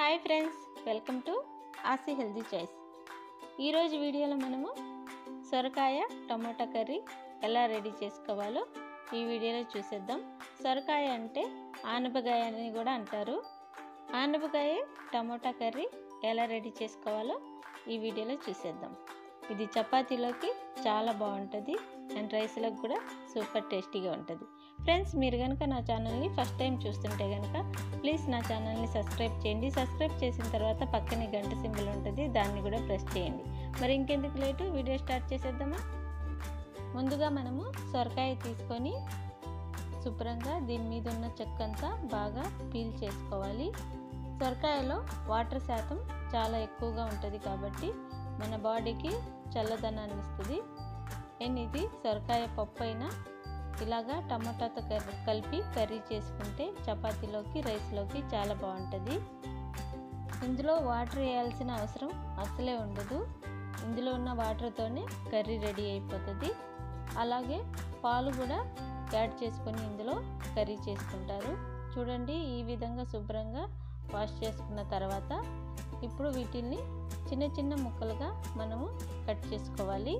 hi friends welcome to ఆసి healthy choice ఈరోజు వీడియోలో మనము సొరకాయ టమాటా కర్రీ ఎలా రెడీ చేసుకోవాలో ఈ వీడియోలో చూసేద్దాం సొరకాయ అంటే ఆనపకాయ అని కూడా అంటారు ఆనపకాయ టమాటా కర్రీ ఎలా రెడీ చేసుకోవాలో ఈ వీడియోలో చూసేద్దాం ఇది చపాతీలోకి చాలా బాగుంటుంది అండ్ రైస్లోకి కూడా సూపర్ టేస్టీగా ఉంటుంది ఫ్రెండ్స్ మీరు కనుక నా ఛానల్ని ఫస్ట్ టైం చూస్తుంటే కనుక ప్లీజ్ నా ఛానల్ని సబ్స్క్రైబ్ చేయండి సబ్స్క్రైబ్ చేసిన తర్వాత పక్కనే గంట సింబల్ ఉంటుంది దాన్ని కూడా ప్రెస్ చేయండి మరి ఇంకెందుకు లేటు వీడియో స్టార్ట్ చేసేద్దామా ముందుగా మనము సొరకాయ తీసుకొని శుభ్రంగా దీని మీద ఉన్న చెక్క అంతా బాగా పీల్ చేసుకోవాలి సొరకాయలో వాటర్ శాతం చాలా ఎక్కువగా ఉంటుంది కాబట్టి మన బాడీకి చల్లదనాన్ని ఇస్తుంది అండ్ ఇది సొరకాయ పప్పు అయినా ఇలాగా టమాటాతో కర్రీ కలిపి కర్రీ చేసుకుంటే చపాతీలోకి రైస్లోకి చాలా బాగుంటుంది ఇందులో వాటర్ వేయాల్సిన అవసరం అసలే ఉండదు ఇందులో ఉన్న వాటర్తోనే కర్రీ రెడీ అయిపోతుంది అలాగే పాలు కూడా యాడ్ చేసుకొని ఇందులో కర్రీ చేసుకుంటారు చూడండి ఈ విధంగా శుభ్రంగా వాష్ చేసుకున్న తర్వాత ఇప్పుడు వీటిని చిన్న చిన్న ముక్కలుగా మనము కట్ చేసుకోవాలి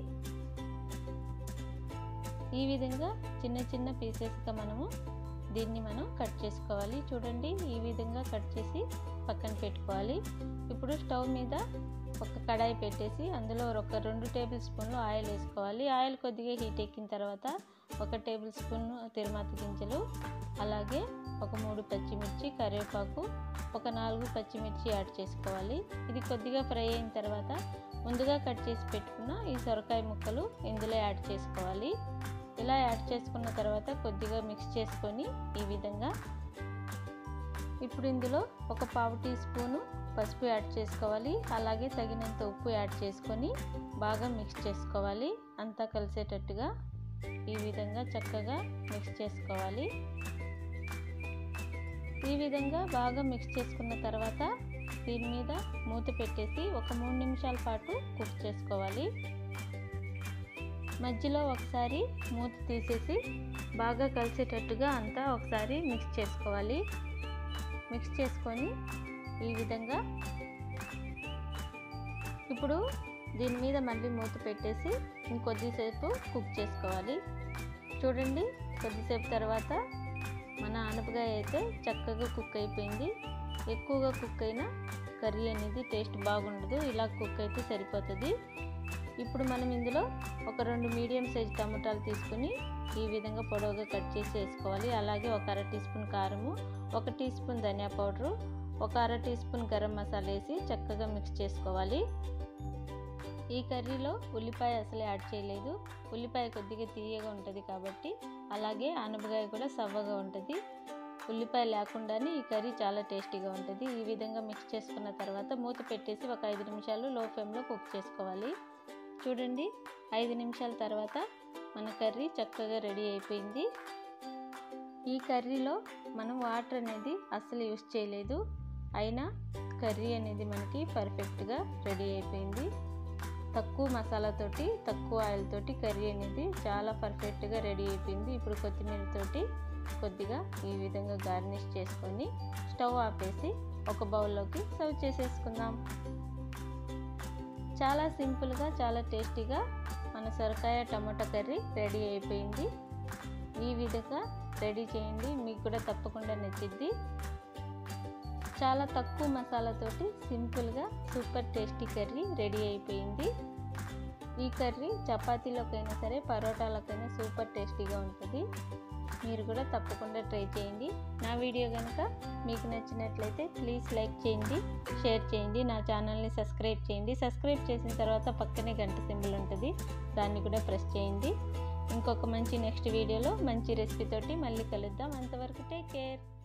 ఈ విధంగా చిన్న చిన్న పీసెస్గా మనము దీన్ని మనం కట్ చేసుకోవాలి చూడండి ఈ విధంగా కట్ చేసి పక్కన పెట్టుకోవాలి ఇప్పుడు స్టవ్ మీద ఒక కడాయి పెట్టేసి అందులో ఒక రెండు టేబుల్ స్పూన్లు ఆయిల్ వేసుకోవాలి ఆయిల్ కొద్దిగా హీట్ ఎక్కిన తర్వాత ఒక టేబుల్ స్పూన్ తిరుమత గింజలు అలాగే ఒక మూడు పచ్చిమిర్చి కరివేపాకు ఒక నాలుగు పచ్చిమిర్చి యాడ్ చేసుకోవాలి ఇది కొద్దిగా ఫ్రై అయిన తర్వాత ముందుగా కట్ చేసి పెట్టుకున్న ఈ సొరకాయ ముక్కలు ఇందులో యాడ్ చేసుకోవాలి ఇలా యాడ్ చేసుకున్న తర్వాత కొద్దిగా మిక్స్ చేసుకొని ఈ విధంగా ఇప్పుడు ఇందులో ఒక పావు టీ స్పూను పసుపు యాడ్ చేసుకోవాలి అలాగే తగినంత ఉప్పు యాడ్ చేసుకొని బాగా మిక్స్ చేసుకోవాలి అంతా కలిసేటట్టుగా ఈ విధంగా చక్కగా మిక్స్ చేసుకోవాలి ఈ విధంగా బాగా మిక్స్ చేసుకున్న తర్వాత దీని మీద మూత పెట్టేసి ఒక మూడు నిమిషాల పాటు కుక్ చేసుకోవాలి మధ్యలో ఒకసారి మూత తీసేసి బాగా కలిసేటట్టుగా అంతా ఒకసారి మిక్స్ చేసుకోవాలి మిక్స్ చేసుకొని ఈ విధంగా ఇప్పుడు దీని మీద మళ్ళీ మూత పెట్టేసి ఇంకొద్దిసేపు కుక్ చేసుకోవాలి చూడండి కొద్దిసేపు తర్వాత మన ఆనపకాయ అయితే చక్కగా కుక్ అయిపోయింది ఎక్కువగా కుక్ అయిన కర్రీ అనేది టేస్ట్ బాగుండదు ఇలా కుక్ అయితే సరిపోతుంది ఇప్పుడు మనం ఇందులో ఒక రెండు మీడియం సైజ్ టమాటాలు తీసుకుని ఈ విధంగా పొడవుగా కట్ చేసి వేసుకోవాలి అలాగే ఒక అర టీ స్పూన్ కారము ఒక టీ స్పూన్ ధనియా పౌడరు ఒక అర టీ స్పూన్ గరం మసాలా వేసి చక్కగా మిక్స్ చేసుకోవాలి ఈ కర్రీలో ఉల్లిపాయ అసలు యాడ్ చేయలేదు ఉల్లిపాయ కొద్దిగా తీయగా ఉంటుంది కాబట్టి అలాగే ఆనపకాయ కూడా సవ్వగా ఉంటుంది ఉల్లిపాయ లేకుండానే ఈ కర్రీ చాలా టేస్టీగా ఉంటుంది ఈ విధంగా మిక్స్ చేసుకున్న తర్వాత మూత పెట్టేసి ఒక ఐదు నిమిషాలు లో ఫ్లేమ్లో కుక్ చేసుకోవాలి చూడండి ఐదు నిమిషాల తర్వాత మన కర్రీ చక్కగా రెడీ అయిపోయింది ఈ కర్రీలో మనం వాటర్ అనేది అస్సలు యూస్ చేయలేదు అయినా కర్రీ అనేది మనకి పర్ఫెక్ట్గా రెడీ అయిపోయింది తక్కువ మసాలాతోటి తక్కువ ఆయిల్ తోటి కర్రీ అనేది చాలా పర్ఫెక్ట్గా రెడీ అయిపోయింది ఇప్పుడు కొత్తిమీరతోటి కొద్దిగా ఈ విధంగా గార్నిష్ చేసుకొని స్టవ్ ఆపేసి ఒక బౌల్లోకి సర్వ్ చేసేసుకుందాం చాలా సింపుల్గా చాలా టేస్టీగా మన సొరకాయ టమాటా కర్రీ రెడీ అయిపోయింది ఈ విధంగా రెడీ చేయండి మీకు కూడా తప్పకుండా నచ్చిద్ది చాలా తక్కువ మసాలాతోటి సింపుల్గా సూపర్ టేస్టీ కర్రీ రెడీ అయిపోయింది ఈ కర్రీ చపాతీలోకైనా సరే పరోటాలకైనా సూపర్ టేస్టీగా ఉంటుంది మీరు కూడా తప్పకుండా ట్రై చేయండి నా వీడియో కనుక మీకు నచ్చినట్లయితే ప్లీజ్ లైక్ చేయండి షేర్ చేయండి నా ఛానల్ని సబ్స్క్రైబ్ చేయండి సబ్స్క్రైబ్ చేసిన తర్వాత పక్కనే గంట సింబల్ ఉంటుంది దాన్ని కూడా ప్రెస్ చేయండి ఇంకొక మంచి నెక్స్ట్ వీడియోలో మంచి రెసిపీతోటి మళ్ళీ కలుద్దాం అంతవరకు టేక్ కేర్